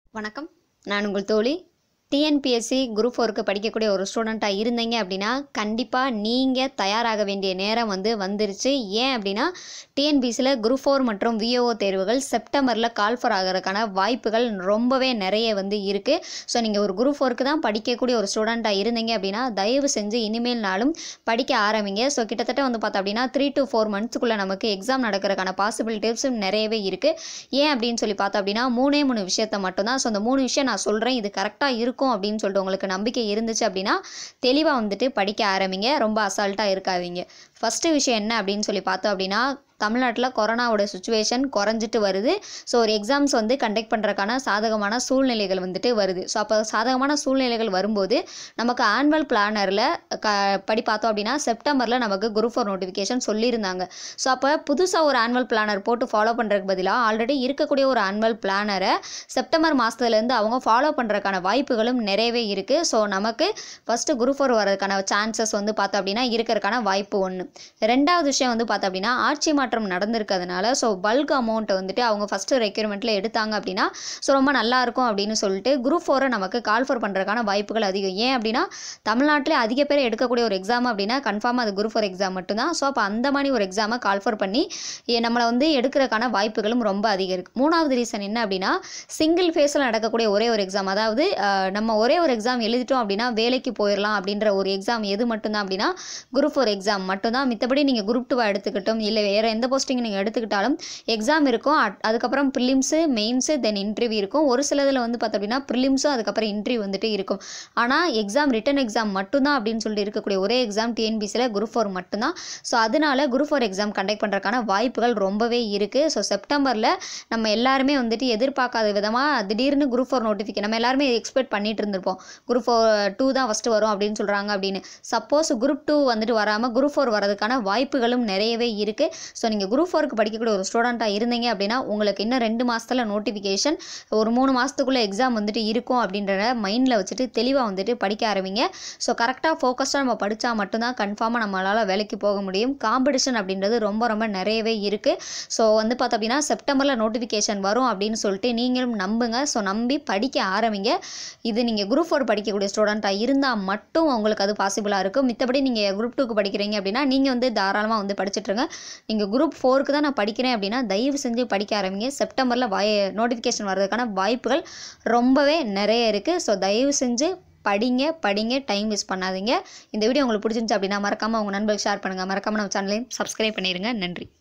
வணக்கம் நான் உங்கள் தோழி டிஎன்பிஎஸ்சி குரூப் ஃபோருக்கு படிக்கக்கூடிய ஒரு ஸ்டூடெண்ட்டாக இருந்தீங்க அப்படின்னா கண்டிப்பாக நீங்கள் தயாராக வேண்டிய நேரம் வந்து வந்துருச்சு ஏன் அப்படின்னா டிஎன்பிஎஸ்சியில் குரூப் ஃபோர் மற்றும் விஓஓ தேர்வுகள் செப்டம்பரில் கால்ஃபர் ஆகிறதுக்கான வாய்ப்புகள் ரொம்பவே நிறைய வந்து இருக்குது ஸோ நீங்கள் ஒரு குரூப் ஃபோருக்கு தான் படிக்கக்கூடிய ஒரு ஸ்டூடெண்ட்டாக இருந்தீங்க அப்படின்னா தயவு செஞ்சு இனிமேல்னாலும் படிக்க ஆரம்பிங்க ஸோ கிட்டத்தட்ட வந்து பார்த்தோம் அப்படின்னா த்ரீ டு ஃபோர் மந்த்ஸுக்குள்ளே நமக்கு எக்ஸாம் நடக்கிறதுக்கான பாசிபிலிட்டிஸும் நிறையவே இருக்குது ஏன் அப்படின்னு சொல்லி பார்த்தோம் அப்படின்னா மூணே மூணு விஷயத்த மட்டும்தான் ஸோ அந்த மூணு விஷயம் நான் சொல்கிறேன் இது கரெக்டாக இருக்கும் அப்படின்னு சொல்லிட்டு உங்களுக்கு நம்பிக்கை இருந்துச்சு அப்படின்னா தெளிவாக வந்துட்டு படிக்க ஆரம்பிங்க ரொம்ப அசால்ட்டாக இருக்காதீங்க ஃபஸ்ட்டு விஷயம் என்ன அப்படின்னு சொல்லி பார்த்தோம் அப்படின்னா தமிழ்நாட்டில் கொரோனாவோட சுச்சுவேஷன் குறைஞ்சிட்டு வருது ஸோ ஒரு எக்ஸாம்ஸ் வந்து கண்டக்ட் பண்ணுறதுக்கான சாதகமான சூழ்நிலைகள் வந்துட்டு வருது ஸோ அப்போ சாதகமான சூழ்நிலைகள் வரும்போது நமக்கு ஆனுவல் பிளானரில் க படி பார்த்தோம் அப்படின்னா செப்டம்பரில் நமக்கு குரூப் ஃபோர் நோட்டிஃபிகேஷன் சொல்லியிருந்தாங்க ஸோ அப்போ புதுசாக ஒரு ஆனுவல் பிளானர் போட்டு ஃபாலோ பண்ணுறதுக்கு பதிலாக ஆல்ரெடி இருக்கக்கூடிய ஒரு ஆனுவல் பிளானரை செப்டம்பர் மாதத்துலேருந்து அவங்க ஃபாலோ பண்ணுறதுக்கான வாய்ப்புகளும் நிறையவே இருக்குது ஸோ நமக்கு ஃபஸ்ட்டு குரூப் ஃபோர் வரதுக்கான சான்சஸ் வந்து பார்த்தோம் அப்படின்னா இருக்கிறதுக்கான வாய்ப்பு ஒன்று ரெண்டாவது விஷயம் வந்து பார்த்தோம் அப்படின்னா ஆட்சி மாற்றம் நடந்திருக்கிறதுனால ஸோ பல்க் அமௌண்ட்டை வந்துட்டு அவங்க ஃபஸ்ட்டு ரெக்யூர்மெண்ட்டில் எடுத்தாங்க அப்படின்னா ஸோ ரொம்ப நல்லா இருக்கும் அப்படின்னு சொல்லிட்டு குரூப் ஃபோரை நமக்கு கால் ஃபோர் பண்ணுறதுக்கான வாய்ப்புகள் அதிகம் ஏன் அப்படின்னா தமிழ்நாட்டில் அதிக பேர் எடுக்கக்கூடிய ஒரு எக்ஸாம் அப்படின்னா கன்ஃபார்மாக அது குரூப் ஃபோர் எக்ஸாம் மட்டும்தான் ஸோ அப்போ அந்த மாதிரி ஒரு எக்ஸாமை கால் ஃபோர் பண்ணி எ- நம்மளை வந்து எடுக்கிறதுக்கான வாய்ப்புகளும் ரொம்ப அதிகம் இருக்குது மூணாவது ரீசன் என்ன அப்படின்னா சிங்கிள் ஃபேஸில் நடக்கக்கூடிய ஒரே ஒரு எக்ஸாம் அதாவது அஹ், நம்ம ஒரே ஒரு எக்ஸாம் எழுதிட்டோம் அப்படின்னா வேலைக்கு போயிடலாம் அப்படின்ற ஒரு எக்ஸாம் எது மட்டும்தான் அப்படின்னா குரூப் ஃபோர் எக்ஸாம் மட்டும்தான் மித்தபடி நீங்கள் குரூப் டூவை எடுத்துக்கிட்டும் இல்லை வேறு எந்த போஸ்டிங் நீங்கள் எடுத்துக்கிட்டாலும் எக்ஸாம் இருக்கும் அட்- அதுக்கப்புறம் ப்ரிலிம்ஸு மெயின்ஸு தென் இன்டர்வியூ இருக்கும் ஒரு சிலதில் வந்து பார்த்தோம் அப்படின்னா ப்ரிலிம்ஸும் அதுக்கப்புறம் இன்டர்வியூ வந்துட்டு இருக்கும் ஆனால் எக்ஸாம் ரிட்டன் எக்ஸாம் மட்டும்தான் அப்படின்னு சொல்லிட்டு இருக்கக்கூடிய ஒரே எக்ஸாம் டிஎன்பிசியில் குரூப் ஃபோர் மட்டும்தான் ஸோ அதனால குரூப் ஃபோர் எக்ஸாம் கண்டக்ட் பண்ணுறதுக்கான வாய்ப்புகள் ரொம்பவே இருக்குது ஸோ செப்டம்பரில் நம்ம எல்லாருமே வந்துட்டு எதிர்பார்க்காத விதமாக திடீர்னு குரூப் ஃபோர் நோட்டிஃபிகேஷன் நம்ம எல்லாருமே எக்ஸ்பெக்ட் பண்ணிட்டு இருந்திருப்போம் குரூப் ஃபோர் டூ தான் ஃபஸ்ட்டு வரும் அப்படின்னு சொல்கிறாங்க அப்படின்னு சப்போஸ் குரூப் டூ வந்துட்டு வராமல் குரூப் ஃபோர் வரதுக்கான வாய்ப்புகளும் நிறையவே இருக்குது ஸோ நீங்கள் குரூப் ஃபோருக்கு படிக்கக்கூடிய ஒரு ஸ்டூடெண்ட்டாக இருந்தீங்க அப்படின்னா உங்களுக்கு இன்னும் ரெண்டு மாதத்தில் நோட்டிஃபிகேஷன் ஒரு மூணு மாதத்துக்குள்ளே எக்ஸாம் வந்துட்டு இருக்கும் அப்படின்ற மைண்டில் வச்சுட்டு தெளிவாக வந்துட்டு படிக்க ஆரம்பிங்க ஸோ கரெக்டாக ஃபோக்கஸ்டாக நம்ம படித்தா மட்டும்தான் கன்ஃபார்மாக நம்மளால் வேலைக்கு போக முடியும் காம்படிஷன் அப்படின்றது ரொம்ப ரொம்ப நிறையவே இருக்குது ஸோ வந்து பார்த்தோம் அப்படின்னா செப்டம்பரில் நோட்டிஃபிகேஷன் வரும் அப்படின்னு சொல்லிட்டு நீங்களும் நம்புங்க ஸோ நம்பி படிக்க ஆரம்பிங்க இது நீங்கள் குரூப் ஃபோர் படிக்கக்கூடிய ஸ்டூடெண்ட்டாக இருந்தால் மட்டும் உங்களுக்கு அது பாசிபிளாக இருக்கும் மித்தபடி நீங்கள் குரூப் டூக்கு படிக்கிறீங்க அப்படின்னா நீங்கள் வந்து தாராளமாக வந்து படிச்சுட்ருங்க நீங்கள் குரூப் ஃபோருக்கு தான் நான் படிக்கிறேன் அப்படின்னா தயவு செஞ்சு படிக்க ஆரம்பிங்க செப்டம்பரில் வாய் நோட்டிஃபிகேஷன் வர்றதுக்கான வாய்ப்புகள் ரொம்பவே நிறைய இருக்குது ஸோ தயவு செஞ்சு படிங்க படிங்க டைம் வேஸ்ட் பண்ணாதீங்க இந்த வீடியோ உங்களுக்கு பிடிச்சிருந்துச்சு அப்படின்னா மறக்காமல் உங்கள் நண்பர்களுக்கு ஷேர் பண்ணுங்கள் மறக்காமல் நம்ம சேனலையும் சப்ஸ்கிரைப் பண்ணிடுங்க நன்றி